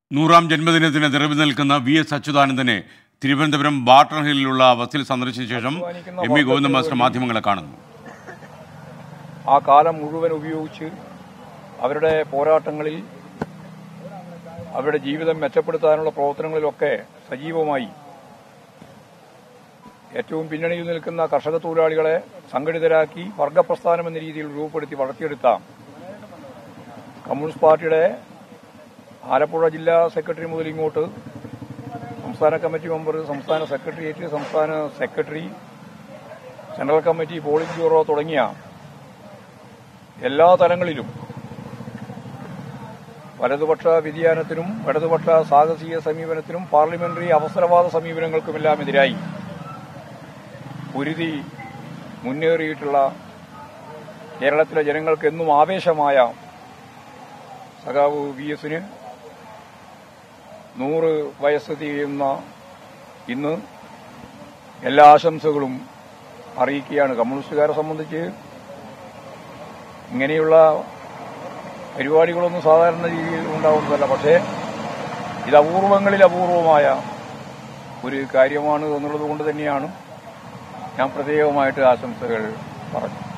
നൂറാം ജന്മദിനത്തിന് നിറവ് നിൽക്കുന്ന വി എസ് അച്യുതാനന്ദനെ തിരുവനന്തപുരം ബാട്ടർ ഹില്ലിലുള്ള ബസ്സിൽ സന്ദർശിച്ച ശേഷം എം വി ഗോവിന്ദ മാസ്റ്റർ മാധ്യമങ്ങളെ കാണുന്നു ആ കാലം മുഴുവൻ ഉപയോഗിച്ച് അവരുടെ പോരാട്ടങ്ങളിൽ അവരുടെ ജീവിതം മെച്ചപ്പെടുത്താനുള്ള പ്രവർത്തനങ്ങളിലൊക്കെ സജീവമായി ഏറ്റവും പിന്നണിയിൽ നിൽക്കുന്ന കർഷക തൊഴിലാളികളെ സംഘടിതരാക്കി വർഗപ്രസ്ഥാനം എന്ന രീതിയിൽ രൂപപ്പെടുത്തി വളർത്തിയെടുത്ത കമ്മ്യൂണിസ്റ്റ് പാർട്ടിയുടെ ആലപ്പുഴ ജില്ലാ സെക്രട്ടറി മുതൽ ഇങ്ങോട്ട് സംസ്ഥാന കമ്മിറ്റി മെമ്പർ സംസ്ഥാന സെക്രട്ടേറിയറ്റ് സംസ്ഥാന secretary central committee politburo തുടങ്ങിയ എല്ലാ തലങ്ങളിലും വലതുപക്ഷ വ്യതിയാനത്തിനും ഇടതുപക്ഷ സാഹസിക സമീപനത്തിനും പാർലമെന്ററി അവസരവാദ സമീപനങ്ങൾക്കുമെല്ലാം എതിരായി പൊരുതി മുന്നേറിയിട്ടുള്ള കേരളത്തിലെ ജനങ്ങൾക്ക് എന്നും ആവേശമായ സഖാവ് വി എസിന് നൂറ് വയസ്സ് തികയുന്ന ഇന്ന് എല്ലാ ആശംസകളും അറിയിക്കുകയാണ് കമ്മ്യൂണിസ്റ്റുകാരെ സംബന്ധിച്ച് ഇങ്ങനെയുള്ള പരിപാടികളൊന്നും സാധാരണ രീതിയിൽ ഉണ്ടാവുന്നതല്ല പക്ഷേ ഇത് അപൂർവങ്ങളിൽ അപൂർവമായ ഒരു കാര്യമാണ് എന്നുള്ളത് കൊണ്ട് തന്നെയാണ് ഞാൻ പ്രത്യേകമായിട്ട് ആശംസകൾ പറഞ്ഞു